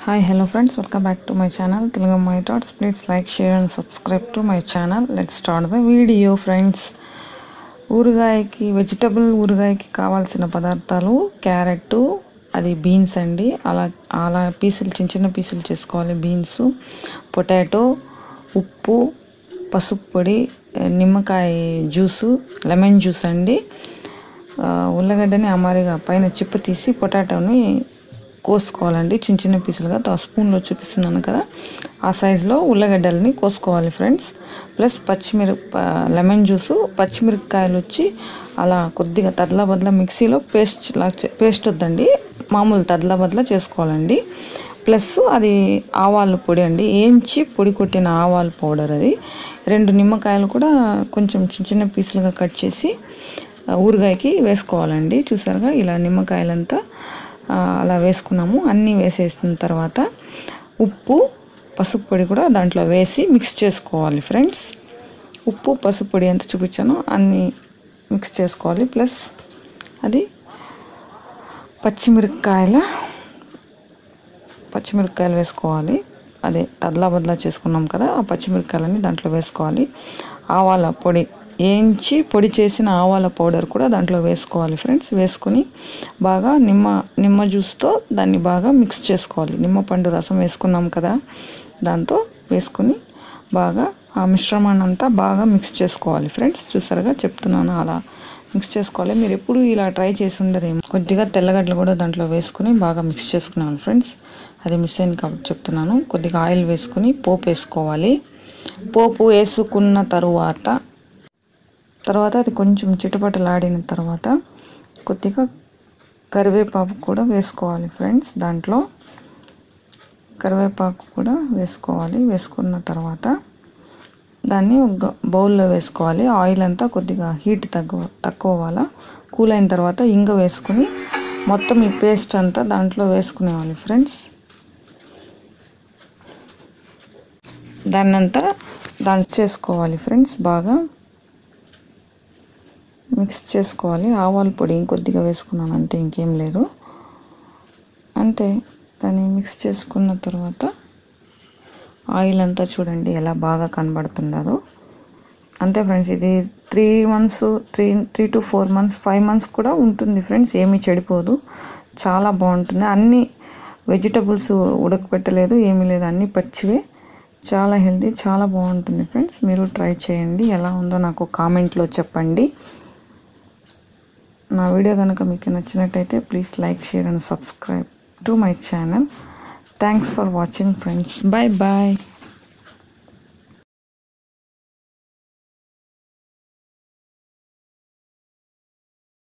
hi hello friends welcome back to my channel Telugu my thoughts please like share and subscribe to my channel let start the video friends ఊరగాయకి vegetable ఊరగాయకి కావాల్సిన పదార్థాలు carrot అది beans అండి అలా అలా పీసులు చిన్న చిన్న పీసులు చేసుకోవాలి బీన్స్ పొటాటో ఉప్పు పసుపు పొడి నిమ్మకాయ జ్యూసు లెమన్ జ్యూస్ అండి ఆ, ఉల్లగడ్డని అమారిగా పైన చిప్ప తీసి పొటాటోని కోసుకోవాలండి చిన్న చిన్న పీసులుగా తో స్పూన్లో చూపిస్తున్నాను కదా ఆ సైజులో ఉల్లగడ్డలని కోసుకోవాలి ఫ్రెండ్స్ ప్లస్ పచ్చిమిరప లెమన్ జ్యూసు పచ్చిమిరపకాయలు వచ్చి అలా కొద్దిగా తదలా బదలా మిక్సీలో పేస్ట్ లా పేస్ట్ వద్దండి మామూలు తదలా బదలా చేసుకోవాలండి ప్లస్ అది ఆవాల పొడి అండి ఏంచి పొడి కొట్టిన ఆవాల పౌడర్ అది రెండు నిమ్మకాయలు కూడా కొంచెం చిన్న చిన్న పీసులుగా కట్ చేసి ఆ, ఊరగాయకి వేసుకోవాలండి చూసారుగా ఇలా నిమ్మకాయలంతా ఆ, అలా వేసుకున్నాము అన్నీ వేసేసిన తర్వాత ఉప్పు పసుపు పొడి కూడా దాంట్లో వేసి మిక్స్ చేసుకోవాలి ఫ్రెండ్స్ ఉప్పు పసుపు పొడి ఎంత చూపించానో అన్నీ మిక్స్ చేసుకోవాలి ప్లస్ అది పచ్చిమిరపకాయల పచ్చిమిరపకాయలు వేసుకోవాలి అదే తదలా బదలా చేసుకున్నాం కదా ఆ పచ్చిమిరపకాయలన్నీ దాంట్లో వేసుకోవాలి ఆవాల పొడి వేయించి పొడి చేసిన ఆవాల పౌడర్ కూడా దాంట్లో వేసుకోవాలి ఫ్రెండ్స్ వేసుకొని బాగా నిమ్మ నిమ్మ జ్యూస్తో దాన్ని బాగా మిక్స్ చేసుకోవాలి నిమ్మ పండు రసం వేసుకున్నాం కదా దాంతో వేసుకొని బాగా ఆ మిశ్రమాన్ని అంతా బాగా మిక్స్ చేసుకోవాలి ఫ్రెండ్స్ చూసారుగా చెప్తున్నాను అలా మిక్స్ చేసుకోవాలి మీరు ఎప్పుడు ఇలా ట్రై చేసి ఉండరేమో కొద్దిగా తెల్లగడ్డలు కూడా దాంట్లో వేసుకుని బాగా మిక్స్ చేసుకున్నాను ఫ్రెండ్స్ అది మిస్ అయింది కాబట్టి చెప్తున్నాను కొద్దిగా ఆయిల్ వేసుకుని పోపు వేసుకోవాలి పోపు వేసుకున్న తరువాత తర్వాత అది కొంచెం చిటపటలాడిన తర్వాత కొద్దిగా కరివేపాకు కూడా వేసుకోవాలి ఫ్రెండ్స్ దాంట్లో కరివేపాకు కూడా వేసుకోవాలి వేసుకున్న తర్వాత దాన్ని ఒక బౌల్లో వేసుకోవాలి ఆయిల్ అంతా కొద్దిగా హీట్ తక్కువ తక్కువ అవ్వాలా కూల్ అయిన తర్వాత ఇంగ వేసుకుని మొత్తం ఈ పేస్ట్ అంతా దాంట్లో వేసుకునేవాలి ఫ్రెండ్స్ దాన్నంతా దాన్ని చేసుకోవాలి ఫ్రెండ్స్ బాగా మిక్స్ చేసుకోవాలి ఆవాల పొడి ఇంకొద్దిగా వేసుకున్నాను అంతే ఇంకేం లేదు అంతే దాన్ని మిక్స్ చేసుకున్న తర్వాత ఆయిల్ అంతా చూడండి ఎలా బాగా కనబడుతుండదో అంతే ఫ్రెండ్స్ ఇది three months three three to four months five months కూడా ఉంటుంది ఫ్రెండ్స్ ఏమీ చెడిపోదు చాలా బాగుంటుంది అన్ని వెజిటబుల్స్ ఉడకపెట్టలేదు ఏమీ లేదు అన్నీ పచ్చివే చాలా హెల్తీ చాలా బాగుంటుంది ఫ్రెండ్స్ మీరు ట్రై చేయండి ఎలా ఉందో నాకు కామెంట్లో చెప్పండి నా వీడియో కనుక మీకు నచ్చినట్టయితే please like share and subscribe to my channel thanks for watching friends bye bye